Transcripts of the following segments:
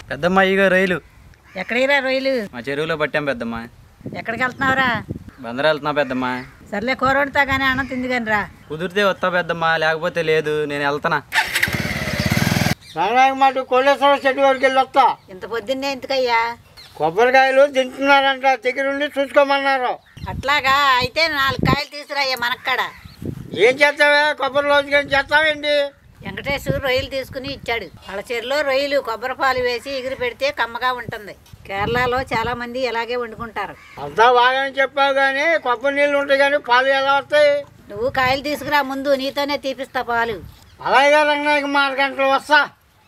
పెద్దమ్మ ఇగో రొయ్యలు ఎక్కడిరా రొయ్యలు మా చెరువులో పట్టాం పెద్దమ్మ ఎక్కడికి వెళ్తున్నావురా బందరు వెళ్తున్నా పెద్దమ్మ సర్లే కూర వండుతా కానీ అన్నం తింది కానీ రా కుదిరితే వస్తా పెద్దమ్మ లేకపోతే లేదు నేను వెళ్తానా రంగనాయక మాట కోళ్ళేశ్వర చెట్టు వరకు వెళ్ళి వస్తా ఇంత పొద్దున్నే ఎందుకయ్యా కొబ్బరికాయలు తింటున్నారంట దగ్గరుండి చూసుకోమన్నారు అట్లాగా అయితే నాలుగు కాయలు తీసుకురాయ్యా మనక్కడ ఏం చేస్తావే కొబ్బరి రోజుకి ఏం చేస్తావేంటి వెంకటేశ్వర రొయ్యలు తీసుకుని ఇచ్చాడు వాళ్ళ చెరులో రొయ్యలు కొబ్బరి పాలు వేసి ఎగిరి పెడితే కమ్మగా ఉంటుంది కేరళలో చాలా మంది ఇలాగే వండుకుంటారు అంతా బాగానే చెప్పావు కానీ కొబ్బరి నీళ్ళు ఉంటాయి కానీ పాలు ఎలా వస్తాయి నువ్వు కాయలు తీసుకురా ముందు నీతోనే తీపిస్తా పాలు అలాగే రంగనాయక మాట గంటలు వస్తా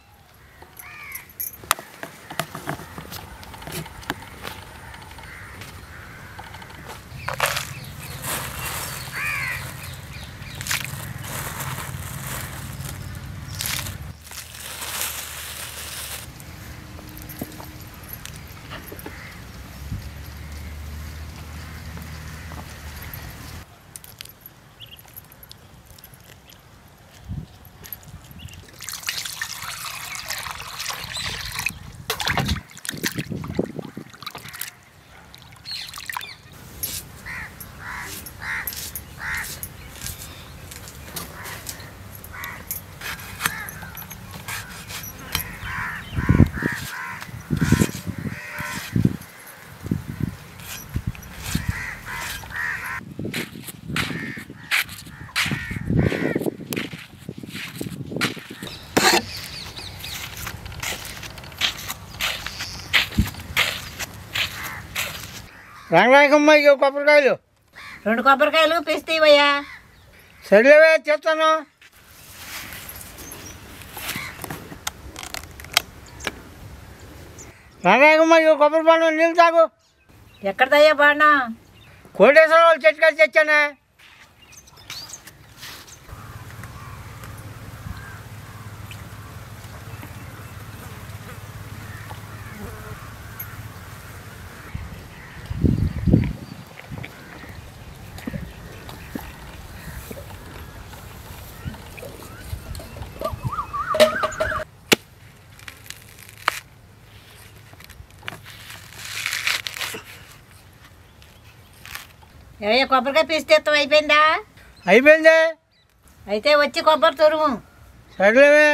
రంగనాయకమ్మ ఇక కొబ్బరికాయలు రెండు కొబ్బరికాయలు పిస్తీవయ్యా సర్లేవే చేస్తాను రంగనాయకమ్మ ఇక కొబ్బరి పండు నీళ్ళు తాగు ఎక్కడదయ్యా బాణా కోటేశ్వర వాళ్ళ చెట్టు కలిసి తెచ్చానే ఏవయ్యా కొబ్బరికాయ పిస్తేత్తం అయిపోయిందా అయిపోయింది అయితే వచ్చి కొబ్బరి తురుము సర్లేవే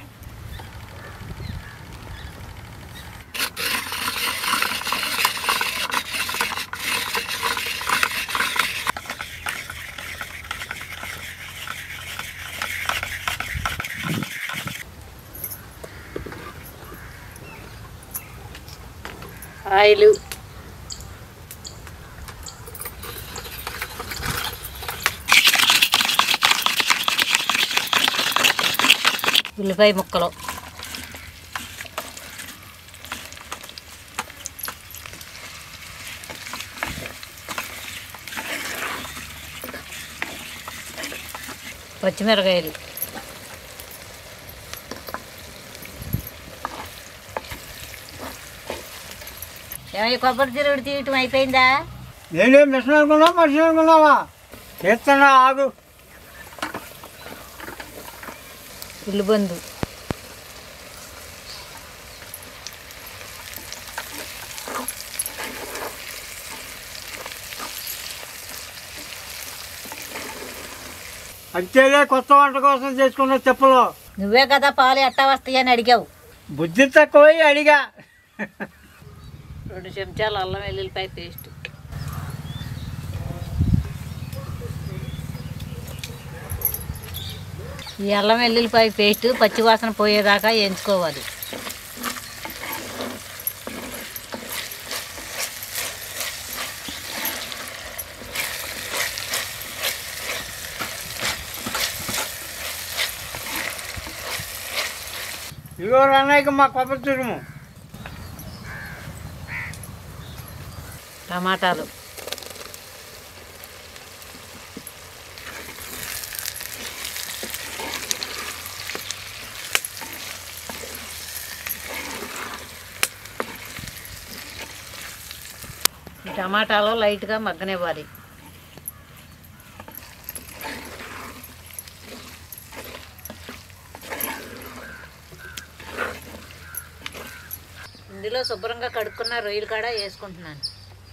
ఆయిలు ఉల్లిపాయ ముక్కలు పచ్చిమిరకాయలు ఏమయ్య కొబ్బరి తిరుగుడు తీయటం అయిపోయిందా నేనేం మిషన్ అనుకున్నా మనిషి అనుకున్నావా చేస్తున్నా ఆగు ఉల్లిబందు అంతేలే కొత్త వంట కోసం చేసుకున్న చెప్పులు నువ్వే కదా పాలు ఎట్టా వస్తాయని అడిగావు బుద్ధి తక్కువై అడిగా రెండు చెంచాలు అల్లం వెల్లుల్లిపాయ పేస్ట్ ఈ అల్లం వెల్లుల్లిపాయ పేస్ట్ పచ్చివాసన పోయేదాకా వేయించుకోవాలి ఇగో అన్నయ్యకి మా కొబ్బరి తురుము టమాటాలు ఈ టమాటాలు లైట్గా మగ్గనివ్వాలి ఇందులో శుభ్రంగా కడుక్కున్న రొయ్యలు కూడా వేసుకుంటున్నాను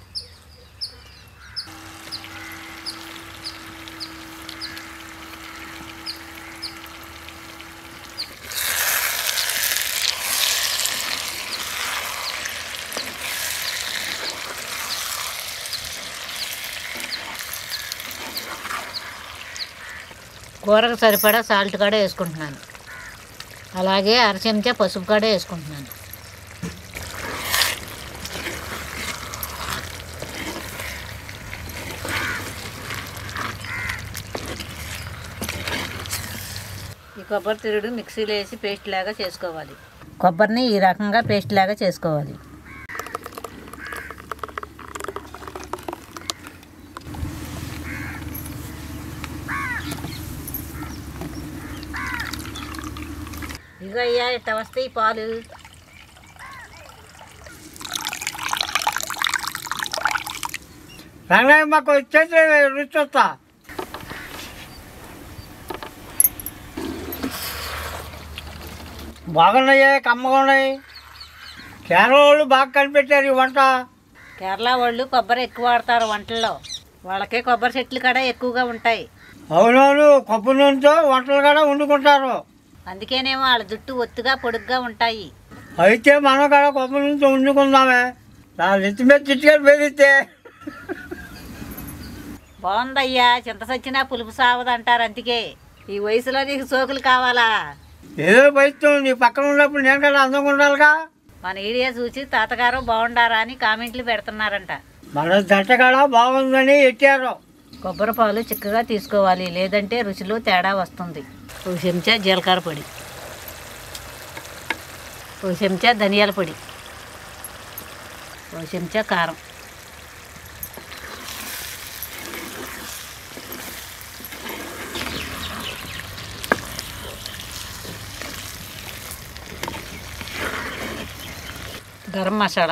కూరకు సరిపడా సాల్ట్ కూడా వేసుకుంటున్నాను అలాగే అర చెంచా పసుపు కూడా వేసుకుంటున్నాను ఈ కొబ్బరి తిరుడు మిక్సీలో వేసి పేస్ట్ లాగా చేసుకోవాలి కొబ్బరిని ఈ రకంగా పేస్ట్ లాగా చేసుకోవాలి ఇగో అయ్యా ఇట్ట వస్తాయి పాలు రంగనాయక మాకు వచ్చేసి రుచి వస్తా బాగున్నాయి కమ్మగా ఉన్నాయి కేరళ వాళ్ళు బాగా కనిపెట్టారు ఈ వంట కేరళ వాళ్ళు కొబ్బరి ఎక్కువ వాడతారు వంటల్లో వాళ్ళకే కొబ్బరి చెట్లు కూడా ఎక్కువగా ఉంటాయి అవునవును కొబ్బరి నూనెతో వంటలు కూడా వండుకుంటారు అందుకేనేమో వాళ్ళ జుట్టు ఒత్తుగా పొడుగ్గా ఉంటాయి అయితే మనం కూడా కొబ్బరి నూనెతో వండుకుందామే నా నెత్తి మీద చిట్టుకొని పెరిగితే బాగుందయ్యా చింత సచ్చినా పులుపు సావదు అంటారు అందుకే ఈ వయసులో నీకు సోకులు కావాలా ఏదో బయట నీ పక్కన ఉన్నప్పుడు నేను కూడా అందంగా ఉండాలిగా మన ఈడియా చూసి తాతగారు బాగుండారా అని కామెంట్లు పెడుతున్నారంట మన జంట కూడా బాగుందని ఎట్టారు కొబ్బరి పాలు చిక్కగా తీసుకోవాలి లేదంటే రుచిలో తేడా వస్తుంది ఒక చెంచా జీలకర్ర పొడి ఒక చెంచా ధనియాల పొడి ఒక చెంచా కారం గరం మసాలా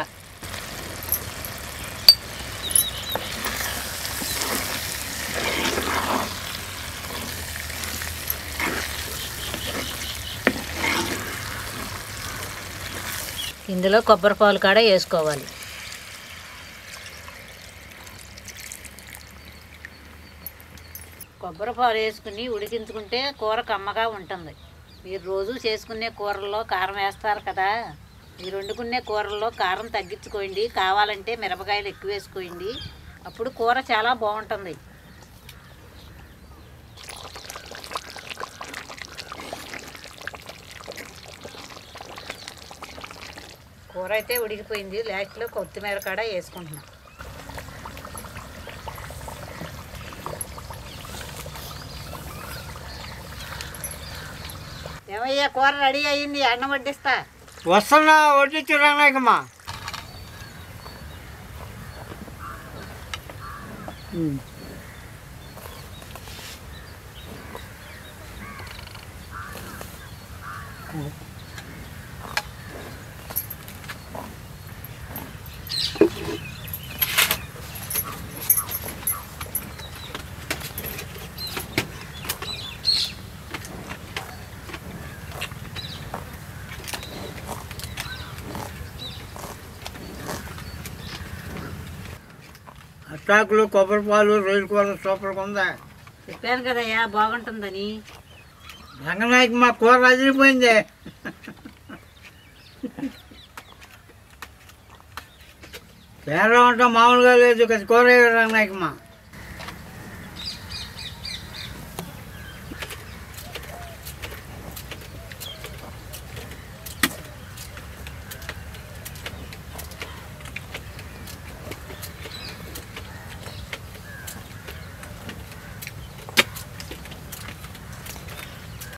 ఇందులో కొబ్బరి పాలు కూడా వేసుకోవాలి కొబ్బరి పాలు వేసుకుని ఉడికించుకుంటే కూర కమ్మగా ఉంటుంది మీరు రోజు చేసుకునే కూరల్లో కారం వేస్తారు కదా మీరు వండుకునే కూరల్లో కారం తగ్గించుకోండి కావాలంటే మిరపకాయలు ఎక్కువ వేసుకోండి అప్పుడు కూర చాలా బాగుంటుంది కూర అయితే ఉడికిపోయింది లాస్ట్లో కొత్తిమీర కూడా వేసుకుంటున్నాం ఏమయ్యా కూర రెడీ అయ్యింది అన్నం వడ్డిస్తా వస్తున్నా వడ్డించు రంగనాయకమ్మా అట్టాకులు కొబ్బరి పాలు రొయ్యల కూర సూపర్గా ఉందా చెప్పాను కదయ్యా బాగుంటుందని రంగనాయకమ్మ కూర అదిరిపోయింది కేరళ వంట మామూలుగా లేదు కదా కూర రంగనాయకమ్మ